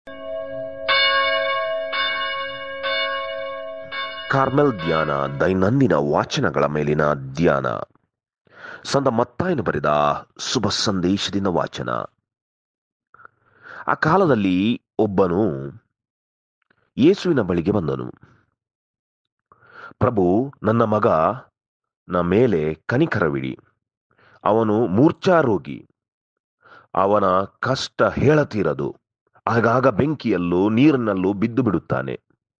Carmel ಧ್ಯಾನ ದೈನಂದಿನ ವಾಚನಗಳ ಮೇಲಿನ ಧ್ಯಾನ ಸಂತ ಮತ್ತಾಯನು ಬರೆದ ಶುಭ ಸಂದೇಶದಿಂದ ವಾಚನ ಆ ಕಾಲದಲ್ಲಿ ಒಬ್ಬನು ಯೇಸುವಿನ ಬಳಿಗೆ ಬಂದನು ಪ್ರಭು ನನ್ನ ಮಗ ನ ಮೇಲೆ ಕನಿಕರವಿಡಿ ಅವನು ಮೂರ್ಛಾರೋಗಿ ಅವನ ಕಷ್ಟ ಹೇಳತೀರದು ಆಗಾಗ ಬೆಂಕಿಯಲ್ಲೂ ನೀರಿನಲ್ಲೂ ಬಿದ್ದು ಬಿಡುತ್ತಾನೆ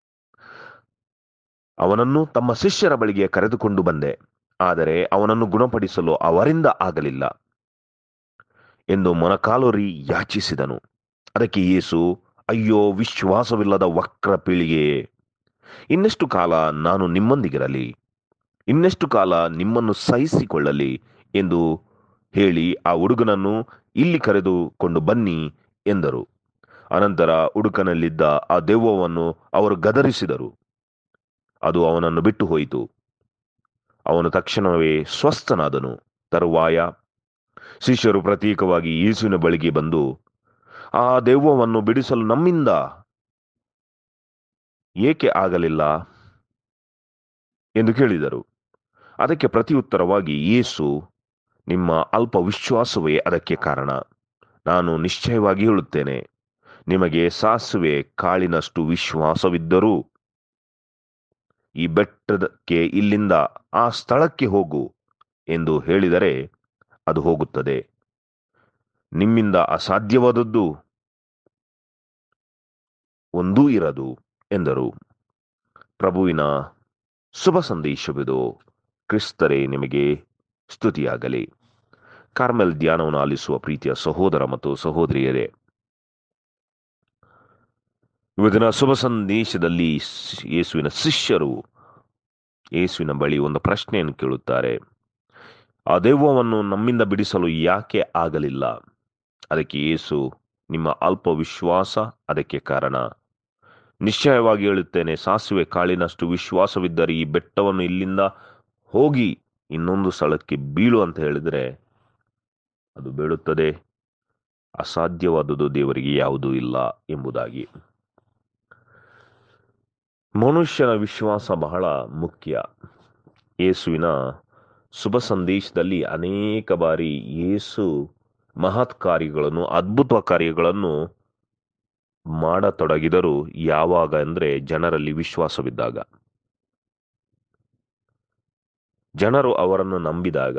ಅವನನ್ನು ತಮ್ಮ ಶಿಷ್ಯರ ಬಳಿಗೆ ಕರೆದುಕೊಂಡು ಬಂದೆ ಆದರೆ ಅವನನ್ನು ಗುಣಪಡಿಸಲು ಅವರಿಂದ ಆಗಲಿಲ್ಲ ಎಂದು ಮೊನಕಾಲೋರಿ ಯಾಚಿಸಿದನು ಅದಕ್ಕೆ ಯೇಸು ಅಯ್ಯೋ ವಿಶ್ವಾಸವಿಲ್ಲದ ವಕ್ರ ಪೀಳಿಗೆಯೇ ಇನ್ನೆಷ್ಟು ಕಾಲ ನಾನು ನಿಮ್ಮೊಂದಿಗಿರಲಿ ಇನ್ನೆಷ್ಟು ಕಾಲ ನಿಮ್ಮನ್ನು ಸಹಿಸಿಕೊಳ್ಳಲಿ ಎಂದು ಹೇಳಿ ಆ ಹುಡುಗನನ್ನು ಇಲ್ಲಿ ಕರೆದುಕೊಂಡು ಬನ್ನಿ ಎಂದರು ಅನಂತರ ಹುಡುಕನಲ್ಲಿದ್ದ ಆ ದೆವ್ವವನ್ನು ಅವರು ಗದರಿಸಿದರು ಅದು ಅವನನ್ನು ಬಿಟ್ಟು ಹೋಯಿತು ಅವನು ತಕ್ಷಣವೇ ಸ್ವಸ್ಥನಾದನು ತರುವಾಯ ಶಿಷ್ಯರು ಪ್ರತ್ಯೇಕವಾಗಿ ಯೇಸುವಿನ ಬಳಿಗೆ ಬಂದು ಆ ದೆವ್ವವನ್ನು ಬಿಡಿಸಲು ನಮ್ಮಿಂದ ಏಕೆ ಆಗಲಿಲ್ಲ ಎಂದು ಕೇಳಿದರು ಅದಕ್ಕೆ ಪ್ರತಿಯುತ್ತರವಾಗಿ ಯೇಸು ನಿಮ್ಮ ಅಲ್ಪ ವಿಶ್ವಾಸವೇ ಅದಕ್ಕೆ ಕಾರಣ ನಾನು ನಿಶ್ಚಯವಾಗಿ ಹೇಳುತ್ತೇನೆ ನಿಮಗೆ ಸಾಸುವೆ ಕಾಳಿನಷ್ಟು ವಿಶ್ವಾಸವಿದ್ದರೂ ಈ ಬೆಟ್ಟದಕ್ಕೆ ಇಲ್ಲಿಂದ ಆ ಸ್ಥಳಕ್ಕೆ ಹೋಗು ಎಂದು ಹೇಳಿದರೆ ಅದು ಹೋಗುತ್ತದೆ ನಿಮ್ಮಿಂದ ಅಸಾಧ್ಯವಾದದ್ದು ಒಂದೂ ಇರದು ಎಂದರು ಪ್ರಭುವಿನ ಶುಭ ಸಂದೇಶವಿದು ಕ್ರಿಸ್ತರೇ ನಿಮಗೆ ಸ್ತುತಿಯಾಗಲಿ ಕಾರ್ಮೆಲ್ ಧ್ಯಾನವನ್ನು ಆಲಿಸುವ ಪ್ರೀತಿಯ ಸಹೋದರ ಮತ್ತು ಸಹೋದರಿಯರೇ ಇವತ್ತಿನ ಶುಭ ಸಂದೇಶದಲ್ಲಿ ಯೇಸುವಿನ ಶಿಷ್ಯರು ಯೇಸುವಿನ ಬಳಿ ಒಂದು ಪ್ರಶ್ನೆಯನ್ನು ಕೇಳುತ್ತಾರೆ ಆ ದೆವ್ವವನ್ನು ನಮ್ಮಿಂದ ಬಿಡಿಸಲು ಯಾಕೆ ಆಗಲಿಲ್ಲ ಅದಕ್ಕೆ ಯೇಸು ನಿಮ್ಮ ಅಲ್ಪ ವಿಶ್ವಾಸ ಅದಕ್ಕೆ ಕಾರಣ ನಿಶ್ಚಯವಾಗಿ ಹೇಳುತ್ತೇನೆ ಸಾಸಿವೆ ಕಾಳಿನಷ್ಟು ವಿಶ್ವಾಸವಿದ್ದರೆ ಈ ಬೆಟ್ಟವನ್ನು ಇಲ್ಲಿಂದ ಹೋಗಿ ಇನ್ನೊಂದು ಸ್ಥಳಕ್ಕೆ ಬೀಳು ಅಂತ ಹೇಳಿದರೆ ಅದು ಬೀಳುತ್ತದೆ ಅಸಾಧ್ಯವಾದುದು ದೇವರಿಗೆ ಯಾವುದೂ ಇಲ್ಲ ಎಂಬುದಾಗಿ ಮನುಷ್ಯನ ವಿಶ್ವಾಸ ಬಹಳ ಮುಖ್ಯ ಯೇಸುವಿನ ಶುಭ ಸಂದೇಶದಲ್ಲಿ ಅನೇಕ ಬಾರಿ ಯೇಸು ಮಹತ್ ಕಾರ್ಯಗಳನ್ನು ಅದ್ಭುತ ಕಾರ್ಯಗಳನ್ನು ಮಾಡತೊಡಗಿದರು ಯಾವಾಗ ಅಂದರೆ ಜನರಲ್ಲಿ ವಿಶ್ವಾಸವಿದ್ದಾಗ ಜನರು ಅವರನ್ನು ನಂಬಿದಾಗ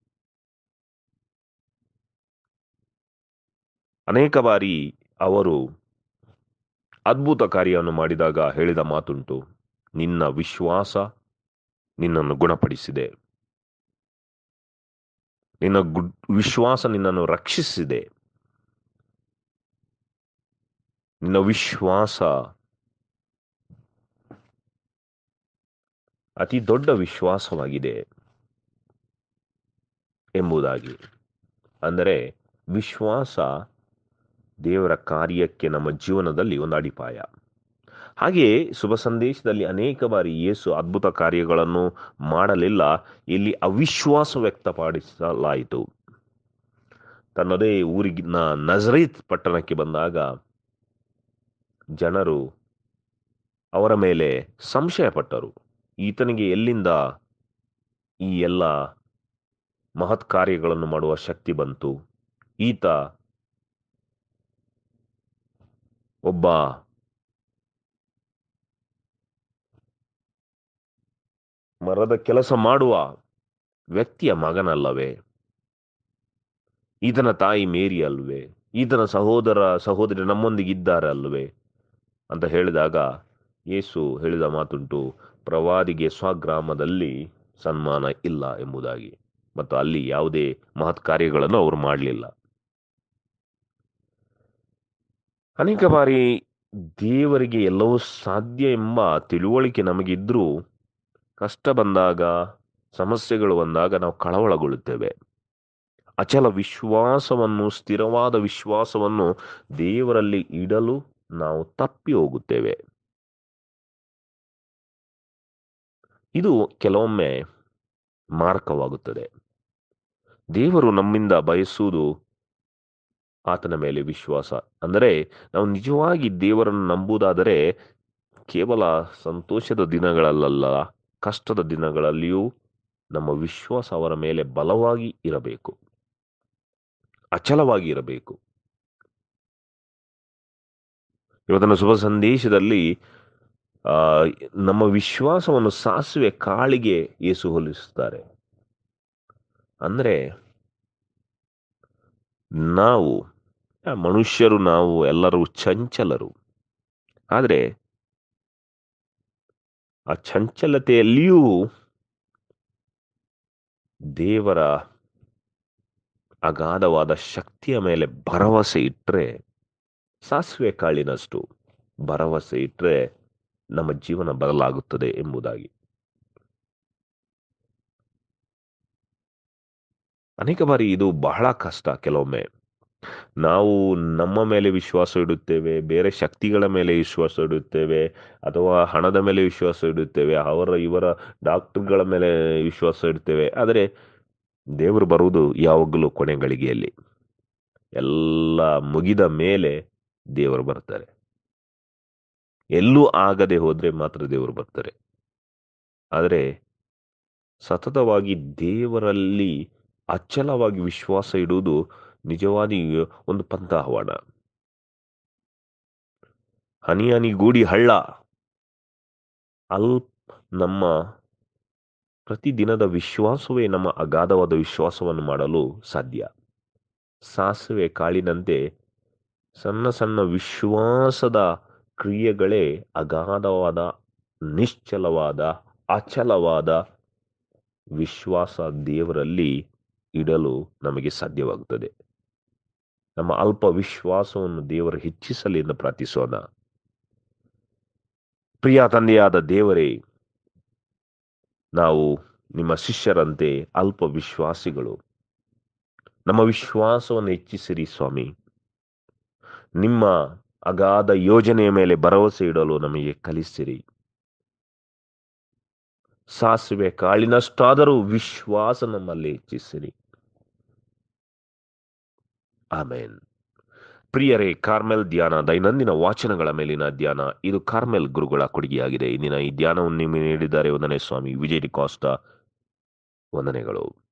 ಅನೇಕ ಬಾರಿ ಅವರು ಅದ್ಭುತ ಕಾರ್ಯವನ್ನು ಮಾಡಿದಾಗ ಹೇಳಿದ ಮಾತುಂಟು ನಿನ್ನ ವಿಶ್ವಾಸ ನಿನ್ನನ್ನು ಗುಣಪಡಿಸಿದೆ ನಿನ್ನ ವಿಶ್ವಾಸ ನಿನ್ನನ್ನು ರಕ್ಷಿಸಿದೆ ನಿನ್ನ ವಿಶ್ವಾಸ ಅತಿ ದೊಡ್ಡ ವಿಶ್ವಾಸವಾಗಿದೆ ಎಂಬುದಾಗಿ ಅಂದರೆ ವಿಶ್ವಾಸ ದೇವರ ಕಾರ್ಯಕ್ಕೆ ನಮ್ಮ ಜೀವನದಲ್ಲಿ ಒಂದು ಅಡಿಪಾಯ ಹಾಗೆಯೇ ಶುಭ ಸಂದೇಶದಲ್ಲಿ ಅನೇಕ ಬಾರಿ ಯೇಸು ಅದ್ಭುತ ಕಾರ್ಯಗಳನ್ನು ಮಾಡಲಿಲ್ಲ ಇಲ್ಲಿ ಅವಿಶ್ವಾಸ ವ್ಯಕ್ತಪಡಿಸಲಾಯಿತು ತನ್ನದೇ ಊರಿನ ನಜರೀತ್ ಪಟ್ಟಣಕ್ಕೆ ಬಂದಾಗ ಜನರು ಅವರ ಮೇಲೆ ಸಂಶಯ ಪಟ್ಟರು ಈತನಿಗೆ ಎಲ್ಲಿಂದ ಈ ಎಲ್ಲ ಮಹತ್ ಕಾರ್ಯಗಳನ್ನು ಮಾಡುವ ಶಕ್ತಿ ಬಂತು ಈತ ಒಬ್ಬ ಮರದ ಕೆಲಸ ಮಾಡುವ ವ್ಯಕ್ತಿಯ ಮಗನಲ್ಲವೇ ಈತನ ತಾಯಿ ಮೇರಿ ಅಲ್ವೇ ಈತನ ಸಹೋದರ ಸಹೋದರಿ ನಮ್ಮೊಂದಿಗೆ ಇದ್ದಾರೆ ಅಲ್ವೇ ಅಂತ ಹೇಳಿದಾಗ ಯೇಸು ಹೇಳಿದ ಮಾತುಂಟು ಪ್ರವಾದಿಗೆ ಸ್ವಗ್ರಾಮದಲ್ಲಿ ಸನ್ಮಾನ ಇಲ್ಲ ಎಂಬುದಾಗಿ ಮತ್ತು ಅಲ್ಲಿ ಯಾವುದೇ ಮಹತ್ ಕಾರ್ಯಗಳನ್ನು ಅವರು ಮಾಡಲಿಲ್ಲ ಅನೇಕ ಬಾರಿ ದೇವರಿಗೆ ಎಲ್ಲವೂ ಸಾಧ್ಯ ಎಂಬ ತಿಳುವಳಿಕೆ ನಮಗಿದ್ರೂ ಕಷ್ಟ ಬಂದಾಗ ಸಮಸ್ಯೆಗಳು ಬಂದಾಗ ನಾವು ಕಳವಳಗೊಳ್ಳುತ್ತೇವೆ ಅಚಲ ವಿಶ್ವಾಸವನ್ನು ಸ್ಥಿರವಾದ ವಿಶ್ವಾಸವನ್ನು ದೇವರಲ್ಲಿ ಇಡಲು ನಾವು ತಪ್ಪಿ ಹೋಗುತ್ತೇವೆ ಇದು ಕೆಲವೊಮ್ಮೆ ಮಾರಕವಾಗುತ್ತದೆ ದೇವರು ನಮ್ಮಿಂದ ಬಯಸುವುದು ಆತನ ಮೇಲೆ ವಿಶ್ವಾಸ ಅಂದರೆ ನಾವು ನಿಜವಾಗಿ ದೇವರನ್ನು ನಂಬುವುದಾದರೆ ಕೇವಲ ಸಂತೋಷದ ದಿನಗಳಲ್ಲ ಕಷ್ಟದ ದಿನಗಳಲ್ಲಿಯೂ ನಮ್ಮ ವಿಶ್ವಾಸ ಅವರ ಮೇಲೆ ಬಲವಾಗಿ ಇರಬೇಕು ಅಚಲವಾಗಿ ಇರಬೇಕು ಇವತ್ತಿನ ಶುಭ ಸಂದೇಶದಲ್ಲಿ ಆ ನಮ್ಮ ವಿಶ್ವಾಸವನ್ನು ಸಾಸಿವೆ ಕಾಳಿಗೆ ಏಸು ಹೋಲಿಸುತ್ತಾರೆ ಅಂದ್ರೆ ನಾವು ಮನುಷ್ಯರು ನಾವು ಎಲ್ಲರೂ ಚಂಚಲರು ಆದರೆ ಆ ಚಂಚಲತೆಯಲ್ಲಿಯೂ ದೇವರ ಅಗಾಧವಾದ ಶಕ್ತಿಯ ಮೇಲೆ ಭರವಸೆ ಇಟ್ಟರೆ ಸಾಸಿವೆ ಕಾಳಿನಷ್ಟು ಭರವಸೆ ಇಟ್ಟರೆ ನಮ್ಮ ಜೀವನ ಬದಲಾಗುತ್ತದೆ ಎಂಬುದಾಗಿ ಅನೇಕ ಬಾರಿ ಇದು ಬಹಳ ಕಷ್ಟ ಕೆಲವೊಮ್ಮೆ ನಾವು ನಮ್ಮ ಮೇಲೆ ವಿಶ್ವಾಸ ಇಡುತ್ತೇವೆ ಬೇರೆ ಶಕ್ತಿಗಳ ಮೇಲೆ ವಿಶ್ವಾಸ ಇಡುತ್ತೇವೆ ಅಥವಾ ಹಣದ ಮೇಲೆ ವಿಶ್ವಾಸ ಇಡುತ್ತೇವೆ ಅವರ ಇವರ ಡಾಕ್ಟರ್ಗಳ ಮೇಲೆ ವಿಶ್ವಾಸ ಇಡುತ್ತೇವೆ ಆದರೆ ದೇವರು ಬರುವುದು ಯಾವಾಗಲೂ ಕೊನೆ ಗಳಿಗೆಯಲ್ಲಿ ಎಲ್ಲ ಮುಗಿದ ಮೇಲೆ ದೇವರು ಬರ್ತಾರೆ ಎಲ್ಲೂ ಆಗದೆ ಹೋದ್ರೆ ಮಾತ್ರ ದೇವರು ಬರ್ತಾರೆ ಆದರೆ ಸತತವಾಗಿ ದೇವರಲ್ಲಿ ಅಚಲವಾಗಿ ವಿಶ್ವಾಸ ಇಡುವುದು ನಿಜವಾಗಿ ಒಂದು ಪಂಥಾಹ್ವಾನ ಹನಿ ಹನಿಗೂಡಿ ಹಳ್ಳ ಅಲ್ಪ ನಮ್ಮ ಪ್ರತಿದಿನದ ವಿಶ್ವಾಸವೇ ನಮ್ಮ ಅಗಾಧವಾದ ವಿಶ್ವಾಸವನ್ನು ಮಾಡಲು ಸಾಧ್ಯ ಸಾಸಿವೆ ಕಾಳಿನಂತೆ ಸಣ್ಣ ಸಣ್ಣ ವಿಶ್ವಾಸದ ಕ್ರಿಯೆಗಳೇ ಅಗಾಧವಾದ ನಿಶ್ಚಲವಾದ ಅಚಲವಾದ ವಿಶ್ವಾಸ ದೇವರಲ್ಲಿ ಇಡಲು ನಮಗೆ ಸಾಧ್ಯವಾಗುತ್ತದೆ ನಮ್ಮ ಅಲ್ಪ ವಿಶ್ವಾಸವನ್ನು ದೇವರು ಹೆಚ್ಚಿಸಲಿ ಎಂದು ಪ್ರಾರ್ಥಿಸೋಣ ಪ್ರಿಯ ತಂದೆಯಾದ ದೇವರೇ ನಾವು ನಿಮ್ಮ ಶಿಷ್ಯರಂತೆ ಅಲ್ಪ ವಿಶ್ವಾಸಿಗಳು ನಮ್ಮ ವಿಶ್ವಾಸವನ್ನು ಹೆಚ್ಚಿಸಿರಿ ಸ್ವಾಮಿ ನಿಮ್ಮ ಅಗಾಧ ಯೋಜನೆಯ ಮೇಲೆ ಭರವಸೆ ಇಡಲು ನಮಗೆ ಕಲಿಸಿರಿ ಸಾಸಿವೆ ಕಾಳಿನಷ್ಟಾದರೂ ವಿಶ್ವಾಸ ನಮ್ಮಲ್ಲಿ ಹೆಚ್ಚಿಸಿರಿ ಆಮೇನ್ ಪ್ರಿಯರೇ ಕಾರ್ಮೆಲ್ ಧ್ಯಾನ ದೈನಂದಿನ ವಾಚನಗಳ ಮೇಲಿನ ಧ್ಯಾನ ಇದು ಕಾರ್ಮೆಲ್ ಗುರುಗಳ ಕೊಡುಗೆಯಾಗಿದೆ ಇಂದಿನ ಈ ಧ್ಯಾನವನ್ನು ನಿಮಗೆ ನೀಡಿದ್ದಾರೆ ಒಂದನೇ ಸ್ವಾಮಿ ವಿಜಯ್ ಡಿ ಕಾಸ್ಟಾ ವಂದನೆಗಳು